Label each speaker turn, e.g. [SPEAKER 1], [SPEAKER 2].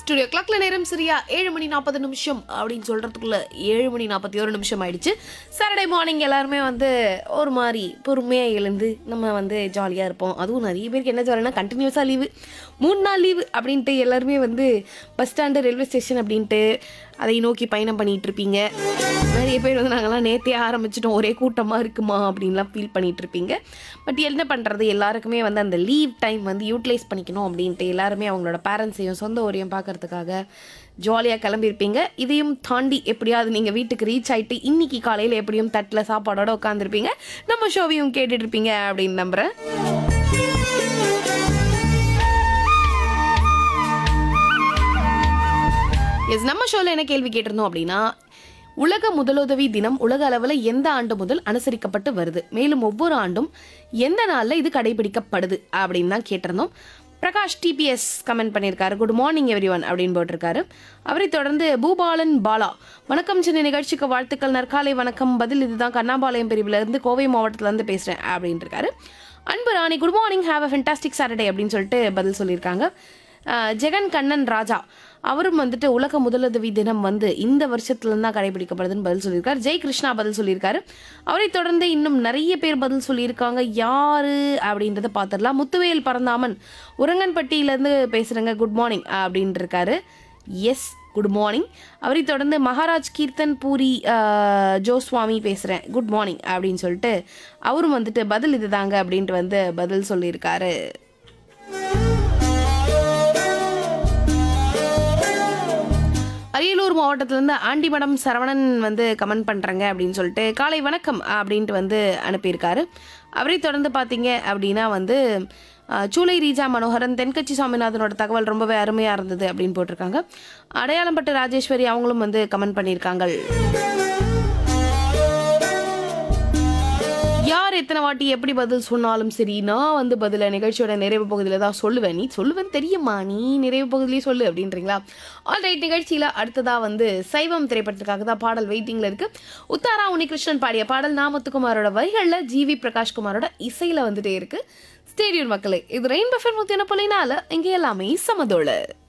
[SPEAKER 1] studio கிளாக்ல நேரம் சரியா ஏழு மணி நாற்பது நிமிஷம் அப்படின்னு சொல்றதுக்குள்ள ஏழு மணி நாற்பத்தி ஒரு நிமிஷம் ஆயிடுச்சு சாட்டர்டே மார்னிங் எல்லாருமே வந்து ஒரு மாதிரி பொறுமையாக எழுந்து நம்ம வந்து ஜாலியாக இருப்போம் அதுவும் நிறைய பேருக்கு என்ன ஜாலினா கண்டினியூஸாக லீவு மூணு நாள் லீவு அப்படின்ட்டு எல்லாருமே வந்து பஸ் ஸ்டாண்டு ரயில்வே ஸ்டேஷன் அப்படின்ட்டு அதை நோக்கி பயணம் பண்ணிட்டு இருப்பீங்க நிறைய பேர் வந்து நாங்கள்லாம் நேற்றே ஆரம்பிச்சிட்டோம் ஒரே கூட்டமாக இருக்குமா அப்படின்லாம் ஃபீல் பண்ணிட்டு இருப்பீங்க பட் என்ன பண்ணுறது எல்லாருக்குமே வந்து அந்த லீவ் டைம் வந்து யூட்டிலைஸ் பண்ணிக்கணும் அப்படின்ட்டு எல்லாருமே அவங்களோட பேரண்ட்ஸையும் சொந்த ஊரையும் பார்க்கறதுக்காக ஜாலியாக கிளம்பியிருப்பீங்க இதையும் தாண்டி எப்படியாவது நீங்கள் வீட்டுக்கு ரீச் ஆகிட்டு இன்னைக்கு காலையில் எப்படியும் தட்டில் சாப்பாடோட உட்காந்துருப்பீங்க நம்ம ஷோவையும் கேட்டுட்டு இருப்பீங்க அப்படின்னு நம்புகிறேன் எஸ் நம்ம ஷோவில் என்ன கேள்வி கேட்டிருந்தோம் அப்படின்னா உலக முதலுதவி தினம் உலக அளவில் எந்த ஆண்டு முதல் அனுசரிக்கப்பட்டு வருது மேலும் ஒவ்வொரு ஆண்டும் எந்த நாளில் இது கடைபிடிக்கப்படுது அப்படின்னு தான் கேட்டிருந்தோம் பிரகாஷ் டிபிஎஸ் கமெண்ட் பண்ணியிருக்காரு குட் மார்னிங் எவ்ரி ஒன் அப்படின்னு போட்டிருக்காரு அவரை தொடர்ந்து பூபாலன் பாலா வணக்கம் சென்னை நிகழ்ச்சிக்கு வாழ்த்துக்கள் நற்காலை வணக்கம் பதில் இதுதான் கண்ணாபாளையம் பிரிவுல இருந்து கோவை மாவட்டத்துல இருந்து பேசுகிறேன் அப்படின்ட்டு இருக்காரு Anbu Rani good morning have a fantastic Saturday அப்படின்னு சொல்லிட்டு பதில் சொல்லியிருக்காங்க அஹ் ஜெகன் கண்ணன் ராஜா அவரும் வந்துட்டு உலக முதலுதவி தினம் வந்து இந்த வருஷத்துல தான் கடைபிடிக்கப்படுதுன்னு பதில் சொல்லியிருக்காரு ஜெய் கிருஷ்ணா பதில் சொல்லியிருக்காரு அவரை தொடர்ந்து இன்னும் நிறைய பேர் பதில் சொல்லியிருக்காங்க யாரு அப்படின்றத பார்த்துடலாம் முத்துவேல் பரந்தாமன் உரங்கன்பட்டியிலேருந்து பேசுகிறேங்க குட் மார்னிங் அப்படின்ட்டு இருக்காரு எஸ் குட் மார்னிங் அவரை தொடர்ந்து மகாராஜ் கீர்த்தன் பூரி அஹ், ஜோஸ்வாமி பேசுகிறேன் குட் மார்னிங் அப்படின்னு சொல்லிட்டு அவரும் வந்துட்டு பதில் இதுதாங்க அப்படின்ட்டு வந்து பதில் சொல்லியிருக்காரு அரியலூர் மாவட்டத்திலேருந்து ஆண்டிமடம் சரவணன் வந்து கமெண்ட் பண்ணுறாங்க அப்படின்னு சொல்லிட்டு காலை வணக்கம் அப்படின்ட்டு வந்து அனுப்பியிருக்காரு அவரை தொடர்ந்து பார்த்தீங்க அப்படின்னா வந்து அஹ், சூளை ரீஜா மனோகரன் தென்கட்சி சாமிநாதனோட தகவல் ரொம்பவே அருமையாக இருந்தது அப்படின்னு போட்டிருக்காங்க அடையாளம்பட்டு ராஜேஸ்வரி அவங்களும் வந்து கமெண்ட் பண்ணியிருக்காங்க யார் எத்தனை வாட்டி எப்படி பதில் சொன்னாலும் சரி நான் வந்து பதில நிகழ்ச்சியோட நிறைவு பகுதியில் தான் சொல்லுவேன் நீ சொல்லுவேன் தெரியுமா நீ நிறைவு பகுதியிலே சொல்லு அப்படின்றீங்களா ஆல்ரைட் நிகழ்ச்சியில் அடுத்ததாக வந்து சைவம் திரைப்படத்துக்காக தான் பாடல் வெயிட்டிங்கில் இருக்கு உத்தாரா உன்னிகிருஷ்ணன் பாடிய பாடல் நாமத்துக்குமாரோட வரிகளில் ஜிவி பிரகாஷ்குமாரோட இசையில் வந்துட்டே இருக்கு ஸ்டேடியம் மக்களே இது ரெயின் பஃபர் முத்தின போலினால இங்கே எல்லாமே சமதோள